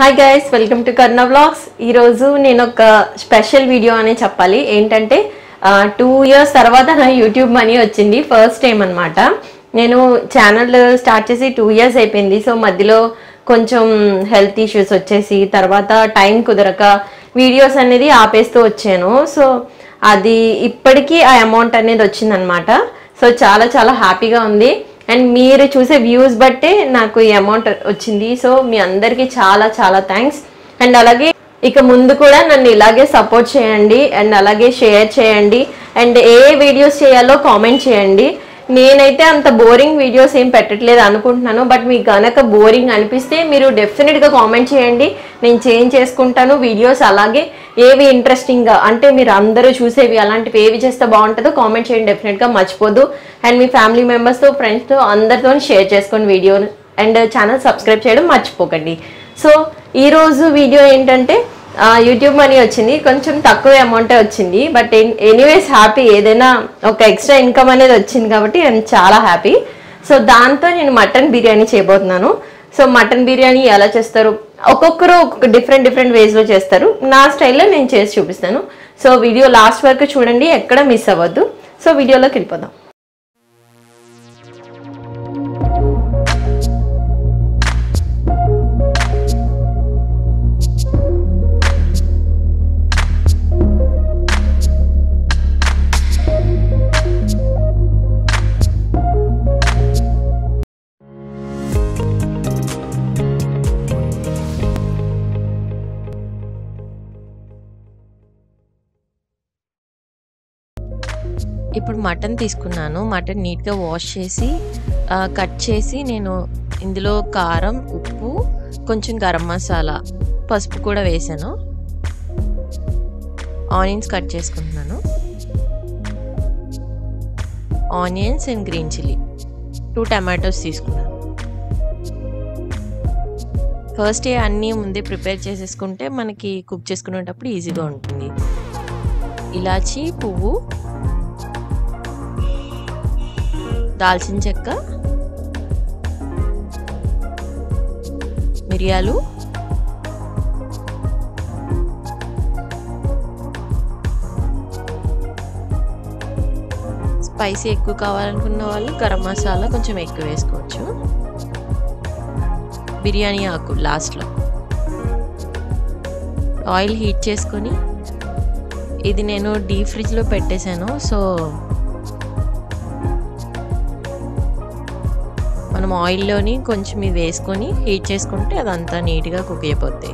hi guys welcome to Karna vlogs ఈరోజు నేను ఒక స్పెషల్ వీడియో అనే చెప్పాలి ఏంటంటే టూ ఇయర్స్ తర్వాత నా యూట్యూబ్ మనీ వచ్చింది ఫస్ట్ టైం అనమాట నేను ఛానల్ స్టార్ట్ చేసి టూ ఇయర్స్ అయిపోయింది సో మధ్యలో కొంచెం హెల్త్ ఇష్యూస్ వచ్చేసి తర్వాత టైం కుదరక వీడియోస్ అనేది ఆపేస్తూ వచ్చాను సో అది ఇప్పటికీ ఆ అమౌంట్ అనేది వచ్చిందనమాట సో చాలా చాలా హ్యాపీగా ఉంది అండ్ మీరు చూసే వ్యూస్ బట్టే నాకు ఈ అమౌంట్ వచ్చింది సో మీ అందరికీ చాలా చాలా థ్యాంక్స్ అండ్ అలాగే ఇక ముందు కూడా నన్ను ఇలాగే సపోర్ట్ చేయండి అండ్ అలాగే షేర్ చేయండి అండ్ ఏ వీడియోస్ చేయాలో కామెంట్ చేయండి నేనైతే అంత బోరింగ్ వీడియోస్ ఏం పెట్టట్లేదు అనుకుంటున్నాను బట్ మీకు గనక బోరింగ్ అనిపిస్తే మీరు డెఫినెట్గా కామెంట్ చేయండి నేను చేంజ్ చేసుకుంటాను వీడియోస్ అలాగే ఏవి ఇంట్రెస్టింగ్గా అంటే మీరు అందరూ చూసేవి అలాంటివి ఏవి చేస్తే బాగుంటుందో కామెంట్ చేయండి డెఫినెట్గా మర్చిపోదు అండ్ మీ ఫ్యామిలీ మెంబర్స్తో ఫ్రెండ్స్తో అందరితో షేర్ చేసుకోండి వీడియో అండ్ ఛానల్ సబ్స్క్రైబ్ చేయడం మర్చిపోకండి సో ఈరోజు వీడియో ఏంటంటే ఆ, యూట్యూబ్ మనీ వచ్చింది కొంచెం తక్కువ అమౌంటే వచ్చింది బట్ ఎనీవేస్ హ్యాపీ ఏదైనా ఒక ఎక్స్ట్రా ఇన్కమ్ అనేది వచ్చింది కాబట్టి ఐఎమ్ చాలా హ్యాపీ సో దాంతో నేను మటన్ బిర్యానీ చేయబోతున్నాను సో మటన్ బిర్యానీ ఎలా చేస్తారు ఒక్కొక్కరు ఒక్కొక్క డిఫరెంట్ డిఫరెంట్ వేస్లో చేస్తారు నా స్టైల్లో నేను చేసి చూపిస్తాను సో వీడియో లాస్ట్ వరకు చూడండి ఎక్కడ మిస్ అవ్వద్దు సో వీడియోలోకి వెళ్ళిపోదాం ఇప్పుడు మటన్ తీసుకున్నాను మటన్ నీట్గా వాష్ చేసి ఆ, కట్ చేసి నేను ఇందులో కారం ఉప్పు కొంచెం గరం మసాలా పసుపు కూడా వేసాను ఆనియన్స్ కట్ చేసుకుంటున్నాను onions and green chilli two tomatoes తీసుకున్నాను ఫస్ట్ అన్నీ ముందే ప్రిపేర్ చేసేసుకుంటే మనకి కుక్ చేసుకునేటప్పుడు ఈజీగా ఉంటుంది ఇలాచి పువ్వు దాల్చిన చెక్క మిరియాలు స్పైసీ ఎక్కువ కావాలనుకున్న వాళ్ళు గరం మసాలా కొంచెం ఎక్కువ వేసుకోవచ్చు బిర్యానీ ఆకు లాస్ట్లో ఆయిల్ హీట్ చేసుకొని ఇది నేను డీప్ ఫ్రిడ్జ్లో పెట్టేశాను సో మనం ఆయిల్లోని కొంచెం ఇది వేసుకొని హీట్ చేసుకుంటే అదంతా నీట్గా కుక్ అయిపోద్ది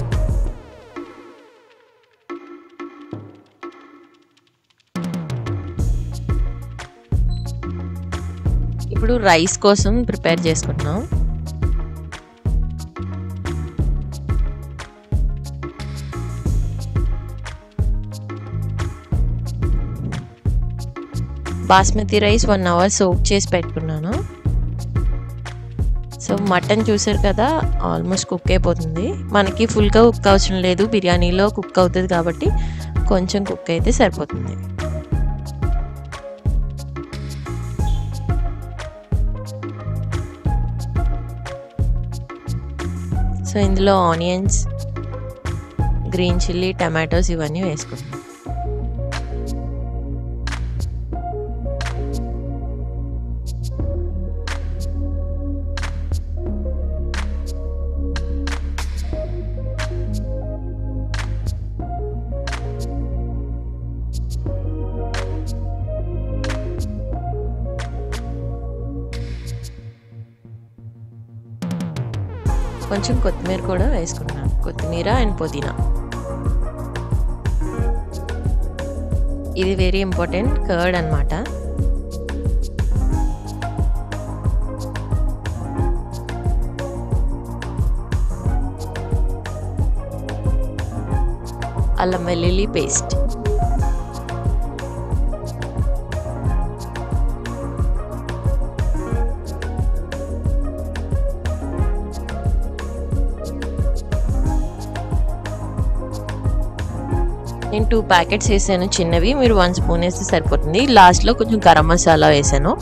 ఇప్పుడు రైస్ కోసం ప్రిపేర్ చేసుకుంటున్నాం basmati rice one hour soak చేసి పెట్టుకున్నాను సో మటన్ చూసారు కదా ఆల్మోస్ట్ కుక్ అయిపోతుంది మనకి ఫుల్గా కుక్ అవసరం లేదు బిర్యానీలో కుక్ అవుతుంది కాబట్టి కొంచెం కుక్ అయితే సరిపోతుంది సో ఇందులో ఆనియన్స్ గ్రీన్ చిల్లీ టమాటోస్ ఇవన్నీ వేసుకుంటాం కొంచెం కొత్తిమీర కూడా వేసుకున్నాను కొత్తిమీర అండ్ పుదీనా ఇది వెరీ ఇంపార్టెంట్ కర్డ్ అనమాట అల్లం వెల్లుల్లి పేస్ట్ నేను టూ ప్యాకెట్స్ వేసాను చిన్నవి మీరు వన్ స్పూన్ వేస్తే సరిపోతుంది లాస్ట్లో కొంచెం గరం మసాలా వేసాను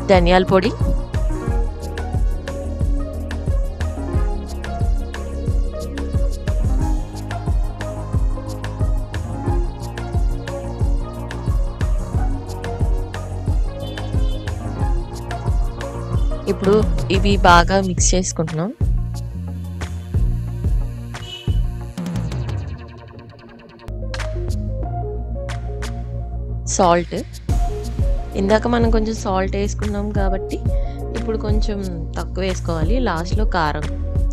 ధనియాల పొడి ఇప్పుడు ఇవి బాగా మిక్స్ చేసుకుంటున్నాం సాల్ట్ ఇందాక మనం కొంచెం సాల్ట్ వేసుకున్నాం కాబట్టి ఇప్పుడు కొంచెం తక్కువ వేసుకోవాలి లాస్ట్లో కారం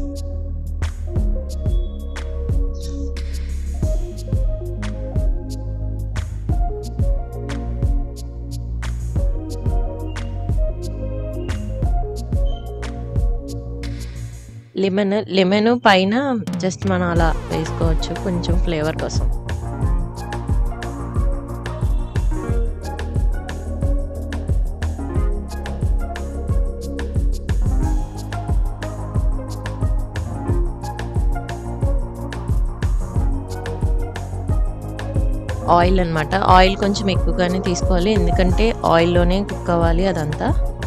లెమన్ లెమన్ పైన జస్ట్ మనం అలా వేసుకోవచ్చు కొంచెం ఫ్లేవర్ కోసం ఆయిల్ అనమాట ఆయిల్ కొంచెం ఎక్కువగానే తీసుకోవాలి ఎందుకంటే ఆయిల్లోనే కుక్ అవ్వాలి అదంతా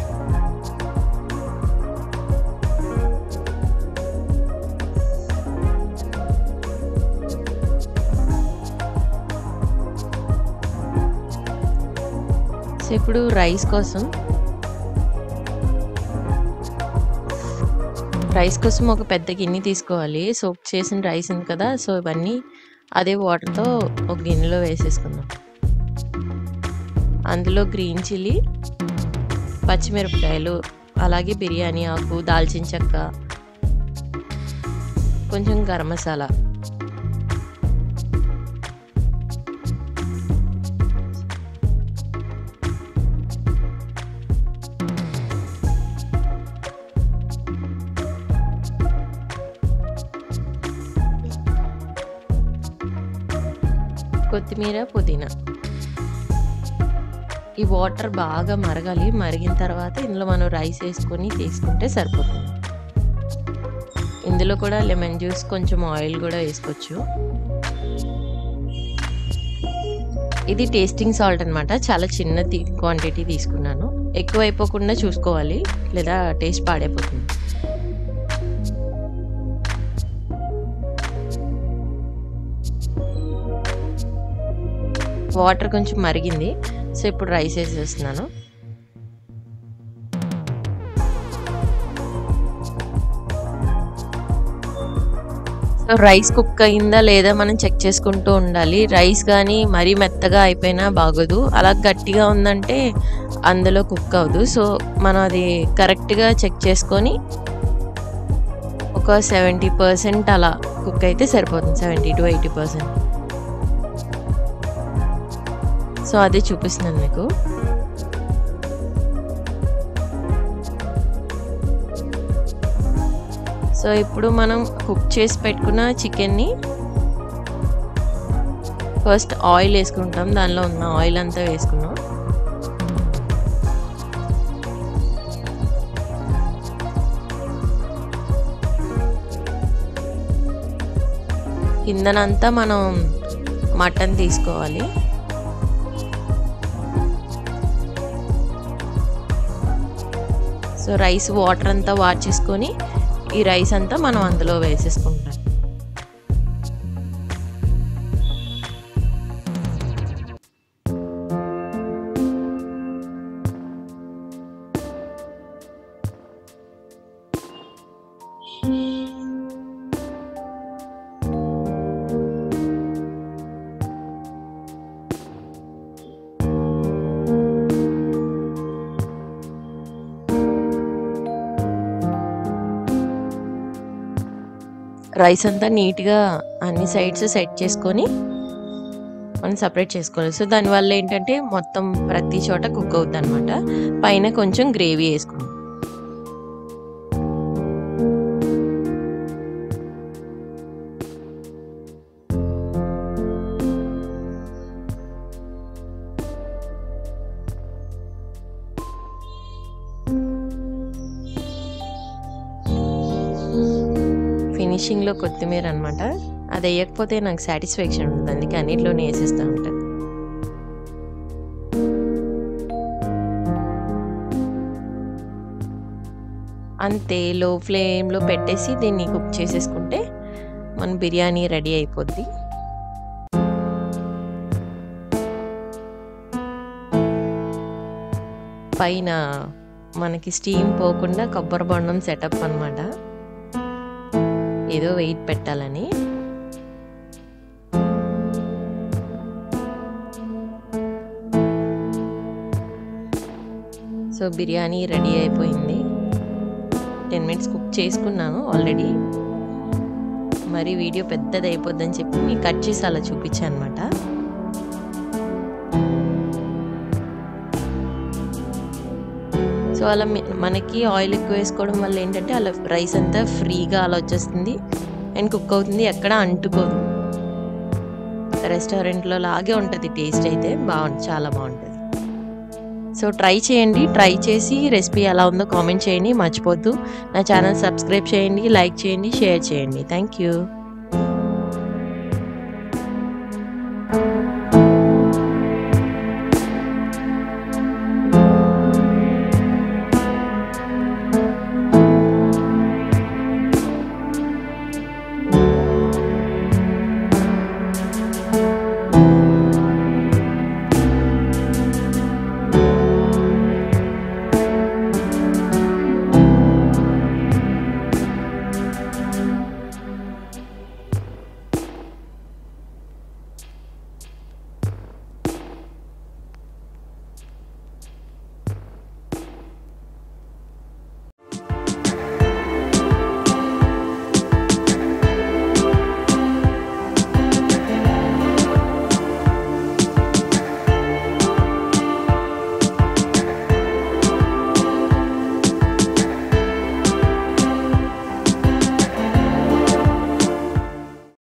సో ఇప్పుడు రైస్ కోసం రైస్ కోసం ఒక పెద్ద గిన్నె తీసుకోవాలి సోప్ చేసిన రైస్ ఉంది కదా సో ఇవన్నీ అదే వాటర్తో ఒక గిన్నెలో వేసేసుకుందాం అందులో గ్రీన్ చిల్లీ పచ్చిమిరపకాయలు అలాగే బిర్యానీ ఆకు దాల్చిన చెక్క కొంచెం గరం మసాలా కొత్తిమీర పుదీనా ఈ వాటర్ బాగా మరగాలి మరిగిన తర్వాత ఇందులో మనం రైస్ వేసుకొని తీసుకుంటే సరిపోతుంది ఇందులో కూడా లెమన్ జ్యూస్ కొంచెం ఆయిల్ కూడా వేసుకోవచ్చు ఇది టేస్టింగ్ సాల్ట్ అనమాట చాలా చిన్న క్వాంటిటీ తీసుకున్నాను ఎక్కువ అయిపోకుండా చూసుకోవాలి లేదా టేస్ట్ పాడైపోతుంది వాటర్ కొంచెం మరిగింది సో ఇప్పుడు రైస్ వేసేస్తున్నాను సో రైస్ కుక్ అయిందా లేదా మనం చెక్ చేసుకుంటూ ఉండాలి రైస్ కానీ మరీ మెత్తగా అయిపోయినా బాగోదు అలా గట్టిగా ఉందంటే అందులో కుక్ అవ్వదు సో మనం అది కరెక్ట్గా చెక్ చేసుకొని ఒక సెవెంటీ పర్సెంట్ అలా కుక్ అయితే సరిపోతుంది seventy to eighty percent so అదే చూపిస్తున్నాను మీకు సో ఇప్పుడు మనం కుక్ చేసి పెట్టుకున్న చికెన్ని ఫస్ట్ ఆయిల్ వేసుకుంటాం దానిలో ఉన్న ఆయిల్ అంతా వేసుకున్నాం కిందనంతా మనం మటన్ తీసుకోవాలి సో రైస్ వాటర్ అంతా వార్చేసుకొని ఈ రైస్ అంతా మనం అందులో వేసేసుకుంటాం రైస్ అంతా నీట్గా అన్ని సైడ్స్ సెట్ చేసుకొని మనం సపరేట్ చేసుకోవాలి సో దానివల్ల ఏంటంటే మొత్తం ప్రతి చోట కుక్ అవుతుంది అనమాట పైన కొంచెం గ్రేవీ వేసుకుందాం ఫినిషింగ్లో కొత్తిమీర అనమాట అది వేయకపోతే నాకు సాటిస్ఫాక్షన్ ఉంటుంది అందుకే అన్నిట్లోనే వేసేస్తూ ఉంటాను అంతే లో ఫ్లేమ్లో పెట్టేసి దీన్ని కుక్ చేసేసుకుంటే మన బిర్యానీ రెడీ అయిపోద్ది పైన మనకి స్టీమ్ పోకుండా కొబ్బరి బొండం సెటప్ అనమాట ఏదో వెయిట్ పెట్టాలని సో బిర్యానీ రెడీ అయిపోయింది టెన్ మినిట్స్ కుక్ చేసుకున్నాను ఆల్రెడీ మరి వీడియో పెద్దది అయిపోద్దని చెప్పి మీకు కట్ చేసి అలా చూపించాను అనమాట సో అలా మనకి ఆయిల్ ఎక్కువ వేసుకోవడం వల్ల ఏంటంటే అలా రైస్ అంతా ఫ్రీగా అలా వచ్చేస్తుంది అండ్ కుక్ అవుతుంది ఎక్కడ అంటుకోదు రెస్టారెంట్లో లాగే ఉంటుంది టేస్ట్ అయితే బాగుంది చాలా బాగుంటుంది సో ట్రై చేయండి ట్రై చేసి రెసిపీ ఎలా ఉందో కామెంట్ చేయండి మర్చిపోద్దు నా ఛానల్ సబ్స్క్రైబ్ చేయండి లైక్ చేయండి షేర్ చేయండి థ్యాంక్ యూ